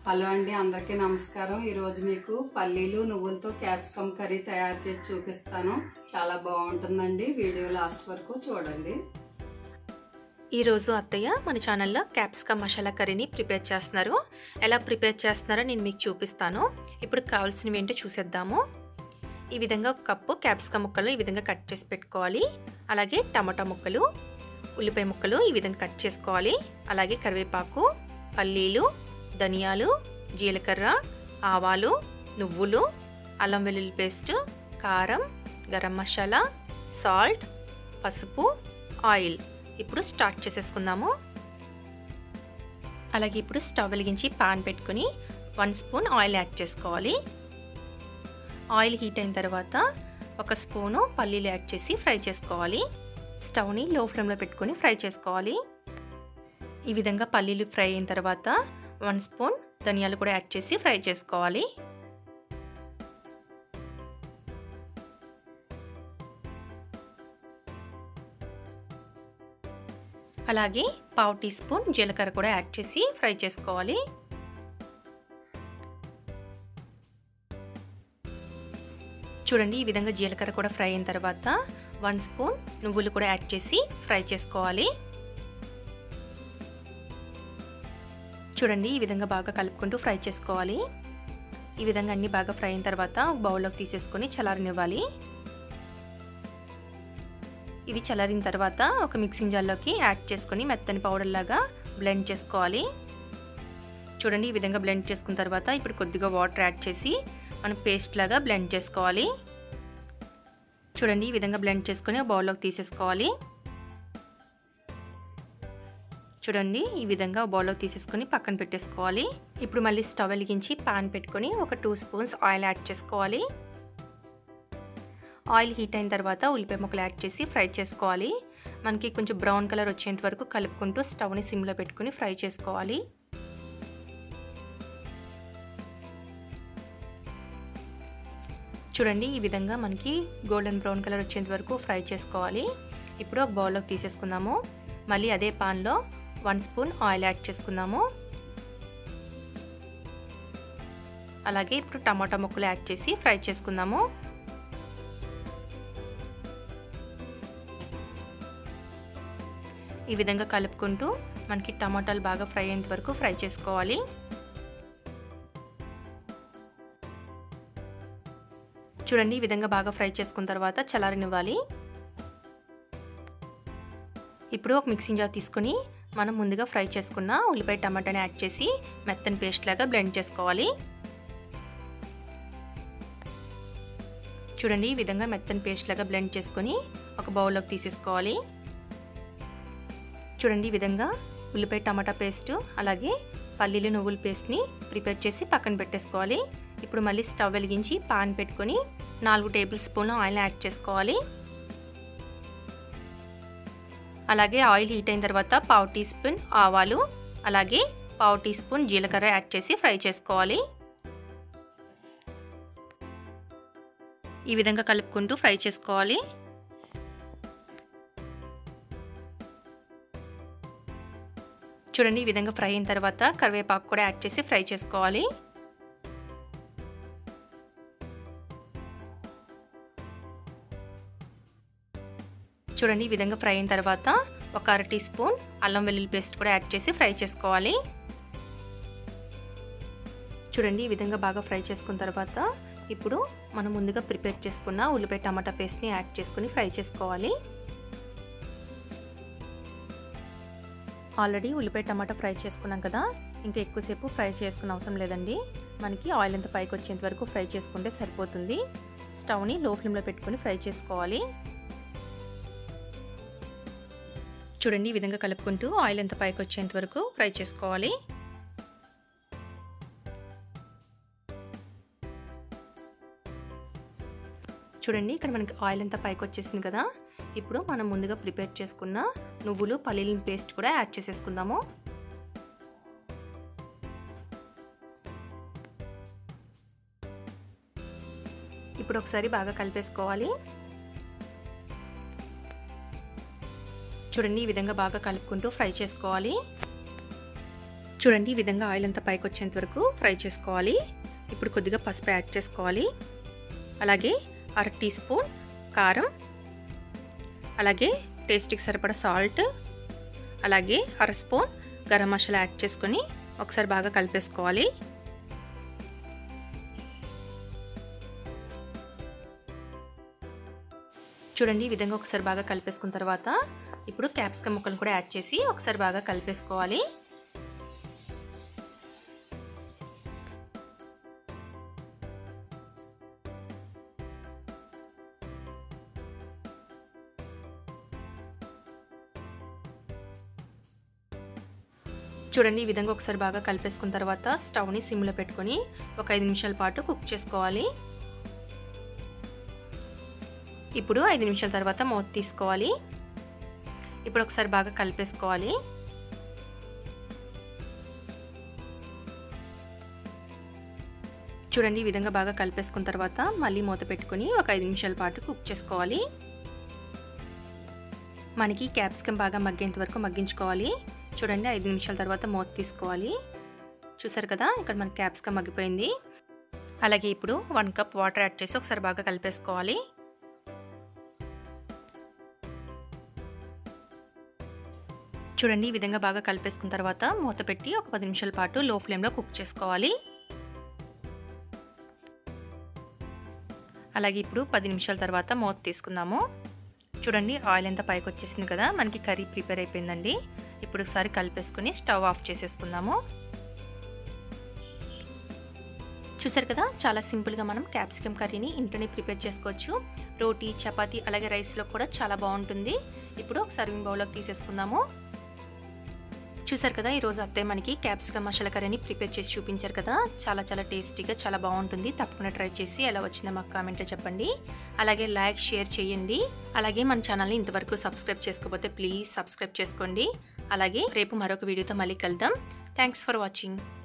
hello అండి అందరికీ నమస్కారం ఈరోజు మీకు పల్లీలు నువ్వులతో క్యాప్సికమ్ కర్రీ తయారు చేసి చూపిస్తాను చాలా బాగుంటుందండి వీడియో లాస్ట్ వరకు చూడండి ఈరోజు అత్తయ్య మన ఛానల్లో క్యాప్సికమ్ మసాలా కర్రీని ప్రిపేర్ చేస్తున్నారు ఎలా ప్రిపేర్ చేస్తున్నారో నేను మీకు చూపిస్తాను ఇప్పుడు కావాల్సినవి ఏంటో చూసేద్దాము ఈ విధంగా ఒక కప్పు క్యాప్సికమ్ ముక్కలు ఈ విధంగా కట్ చేసి పెట్టుకోవాలి అలాగే టమాటా ముక్కలు ఉల్లిపాయ ముక్కలు ఈ విధంగా కట్ చేసుకోవాలి అలాగే కరివేపాకు పల్లీలు ధనియాలు జీలకర్ర ఆవాలు నువ్వులు అల్లం వెల్లుల్లి పేస్ట్ కారం గరం మసాలా సాల్ట్ పసుపు ఆయిల్ ఇప్పుడు స్టార్ట్ చేసేసుకుందాము అలాగే ఇప్పుడు స్టవ్ వెలిగించి పాన్ పెట్టుకుని వన్ స్పూన్ ఆయిల్ యాడ్ చేసుకోవాలి ఆయిల్ హీట్ అయిన తర్వాత ఒక స్పూను పల్లీలు యాడ్ చేసి ఫ్రై చేసుకోవాలి స్టవ్ని లో ఫ్లేమ్లో పెట్టుకొని ఫ్రై చేసుకోవాలి ఈ విధంగా పల్లీలు ఫ్రై అయిన తర్వాత వన్ స్పూన్ ధనియాలు కూడా యాడ్ చేసి ఫ్రై చేసుకోవాలి అలాగే పావు టీ స్పూన్ జీలకర్ర కూడా యాడ్ చేసి ఫ్రై చేసుకోవాలి చూడండి ఈ విధంగా జీలకర్ర కూడా ఫ్రై అయిన తర్వాత వన్ స్పూన్ నువ్వులు కూడా యాడ్ చేసి ఫ్రై చేసుకోవాలి చూడండి ఈ విధంగా బాగా కలుపుకుంటూ ఫ్రై చేసుకోవాలి ఈ విధంగా అన్ని బాగా ఫ్రై అయిన తర్వాత బౌల్లోకి తీసేసుకొని చల్లారనివ్వాలి ఇవి చల్లారిన తర్వాత ఒక మిక్సింగ్ జార్లోకి యాడ్ చేసుకొని మెత్తని పౌడర్ లాగా బ్లెండ్ చేసుకోవాలి చూడండి ఈ విధంగా బ్లెండ్ చేసుకున్న తర్వాత ఇప్పుడు కొద్దిగా వాటర్ యాడ్ చేసి మనం పేస్ట్ లాగా బ్లెండ్ చేసుకోవాలి చూడండి ఈ విధంగా బ్లెండ్ చేసుకొని బౌల్లోకి తీసేసుకోవాలి చూడండి ఈ విధంగా బౌల్లోకి తీసేసుకొని పక్కన పెట్టేసుకోవాలి ఇప్పుడు మళ్ళీ స్టవ్ వెలిగించి పాన్ పెట్టుకొని ఒక టూ స్పూన్స్ ఆయిల్ యాడ్ చేసుకోవాలి ఆయిల్ హీట్ అయిన తర్వాత ఉల్లిపాయ ముక్కలు యాడ్ చేసి ఫ్రై చేసుకోవాలి మనకి కొంచెం బ్రౌన్ కలర్ వచ్చేంత వరకు కలుపుకుంటూ స్టవ్ని సిమ్లో పెట్టుకుని ఫ్రై చేసుకోవాలి చూడండి ఈ విధంగా మనకి గోల్డెన్ బ్రౌన్ కలర్ వచ్చేంత వరకు ఫ్రై చేసుకోవాలి ఇప్పుడు ఒక బౌల్లోకి తీసేసుకుందాము మళ్ళీ అదే పాన్లో వన్ స్పూన్ ఆయిల్ యాడ్ చేసుకుందాము అలాగే ఇప్పుడు టమాటా ముక్కలు యాడ్ చేసి ఫ్రై చేసుకుందాము ఈ విధంగా కలుపుకుంటూ మనకి టమాటాలు బాగా ఫ్రై అయ్యేంత వరకు ఫ్రై చేసుకోవాలి చూడండి ఈ విధంగా బాగా ఫ్రై చేసుకున్న తర్వాత చల్లారనివ్వాలి ఇప్పుడు ఒక మిక్సింగ్ జార్ తీసుకొని మనం ముందుగా ఫ్రై చేసుకున్న ఉల్లిపాయ టమాటాని యాడ్ చేసి మెత్తని పేస్ట్ లాగా బ్లెండ్ చేసుకోవాలి చూడండి ఈ విధంగా మెత్తని పేస్ట్ లాగా బ్లెండ్ చేసుకొని ఒక బౌల్లోకి తీసేసుకోవాలి చూడండి ఈ విధంగా ఉల్లిపాయ టమాటా పేస్ట్ అలాగే పల్లీలు నువ్వుల పేస్ట్ని ప్రిపేర్ చేసి పక్కన పెట్టేసుకోవాలి ఇప్పుడు మళ్ళీ స్టవ్ వెలిగించి పాన్ పెట్టుకొని నాలుగు టేబుల్ స్పూన్ల ఆయిల్ యాడ్ చేసుకోవాలి అలాగే ఆయిల్ హీట్ అయిన తర్వాత పావు టీ స్పూన్ ఆవాలు అలాగే పావు టీ స్పూన్ జీలకర్ర యాడ్ చేసి ఫ్రై చేసుకోవాలి ఈ విధంగా కలుపుకుంటూ ఫ్రై చేసుకోవాలి చూడండి ఈ విధంగా ఫ్రై అయిన తర్వాత కరివేపాకు కూడా యాడ్ చేసి ఫ్రై చేసుకోవాలి చూడండి ఈ విధంగా ఫ్రై అయిన తర్వాత ఒక అర టీ స్పూన్ అల్లం వెల్లుల్లి పేస్ట్ కూడా యాడ్ చేసి ఫ్రై చేసుకోవాలి చూడండి ఈ విధంగా బాగా ఫ్రై చేసుకున్న తర్వాత ఇప్పుడు మనం ముందుగా ప్రిపేర్ చేసుకున్న ఉల్లిపాయ టమాటా పేస్ట్ని యాడ్ చేసుకుని ఫ్రై చేసుకోవాలి ఆల్రెడీ ఉల్లిపాయ టమాటా ఫ్రై చేసుకున్నాం కదా ఇంకా ఎక్కువసేపు ఫ్రై చేసుకున్న అవసరం లేదండి మనకి ఆయిల్ అంతా పైకి వచ్చేంత వరకు ఫ్రై చేసుకుంటే సరిపోతుంది స్టవ్ని లో ఫ్లేమ్లో పెట్టుకొని ఫ్రై చేసుకోవాలి చూడండి ఈ విధంగా కలుపుకుంటూ ఆయిల్ ఎంత పైకి వచ్చేంత వరకు ఫ్రై చేసుకోవాలి చూడండి ఇక్కడ మనకి ఆయిల్ అంతా పైకి వచ్చేసింది కదా ఇప్పుడు మనం ముందుగా ప్రిపేర్ చేసుకున్న నువ్వులు పల్లీల పేస్ట్ కూడా యాడ్ చేసేసుకుందాము ఇప్పుడు ఒకసారి బాగా కలిపేసుకోవాలి చూడండి ఈ విధంగా బాగా కలుపుకుంటూ ఫ్రై చేసుకోవాలి చూడండి ఈ విధంగా ఆయిల్ అంతా పైకి వచ్చేంత వరకు ఫ్రై చేసుకోవాలి ఇప్పుడు కొద్దిగా పసుపు యాడ్ చేసుకోవాలి అలాగే అర టీ స్పూన్ కారం అలాగే టేస్ట్కి సరిపడా సాల్ట్ అలాగే అర స్పూన్ గరం మసాలా యాడ్ చేసుకొని ఒకసారి బాగా కలిపేసుకోవాలి చూడండి ఈ విధంగా ఒకసారి బాగా కలిపేసుకున్న తర్వాత ఇప్పుడు క్యాప్సికమ్ ముక్కలు కూడా యాడ్ చేసి ఒకసారి బాగా కలిపేసుకోవాలి చూడండి ఈ విధంగా ఒకసారి బాగా కలిపేసుకున్న తర్వాత స్టవ్ని సిమ్లో పెట్టుకొని ఒక ఐదు నిమిషాల పాటు కుక్ చేసుకోవాలి ఇప్పుడు ఐదు నిమిషాల తర్వాత మూత తీసుకోవాలి ఇప్పుడు ఒకసారి బాగా కలిపేసుకోవాలి చూడండి ఈ విధంగా బాగా కలిపేసుకున్న తర్వాత మళ్ళీ మూత పెట్టుకొని ఒక ఐదు నిమిషాల పాటు కుక్ చేసుకోవాలి మనకి క్యాప్సికమ్ బాగా మగ్గేంత వరకు మగ్గించుకోవాలి చూడండి ఐదు నిమిషాల తర్వాత మూత తీసుకోవాలి చూసారు కదా ఇక్కడ మన క్యాప్సికమ్ మగ్గిపోయింది అలాగే ఇప్పుడు వన్ కప్ వాటర్ యాడ్ చేసి ఒకసారి బాగా కలిపేసుకోవాలి చూడండి ఈ విధంగా బాగా కలిపేసుకున్న తర్వాత మూత పెట్టి ఒక పది నిమిషాల పాటు లో ఫ్లేమ్లో కుక్ చేసుకోవాలి అలాగే ఇప్పుడు పది నిమిషాల తర్వాత మూత తీసుకుందాము చూడండి ఆయిల్ ఎంత పైకి వచ్చేసింది కదా మనకి కర్రీ ప్రిపేర్ అయిపోయిందండి ఇప్పుడు ఒకసారి కలిపేసుకుని స్టవ్ ఆఫ్ చేసేసుకుందాము చూసారు కదా చాలా సింపుల్గా మనం క్యాప్సికమ్ కర్రీని ఇంట్లోనే ప్రిపేర్ చేసుకోవచ్చు రోటీ చపాతీ అలాగే రైస్లో కూడా చాలా బాగుంటుంది ఇప్పుడు ఒక సర్వింగ్ బౌల్లోకి తీసేసుకుందాము చూసారు కదా ఈరోజు అత్తయ్య మనకి క్యాప్సికమ్ మసాలా కర్రీని ప్రిపేర్ చేసి చూపించారు కదా చాలా చాలా టేస్టీగా చాలా బాగుంటుంది తప్పకుండా ట్రై చేసి ఎలా వచ్చిందో మాకు కామెంట్లో చెప్పండి అలాగే లైక్ షేర్ చేయండి అలాగే మన ఛానల్ని ఇంతవరకు సబ్స్క్రైబ్ చేసుకోకపోతే ప్లీజ్ సబ్స్క్రైబ్ చేసుకోండి అలాగే రేపు మరొక వీడియోతో మళ్ళీ కలుద్దాం థ్యాంక్స్ ఫర్ వాచింగ్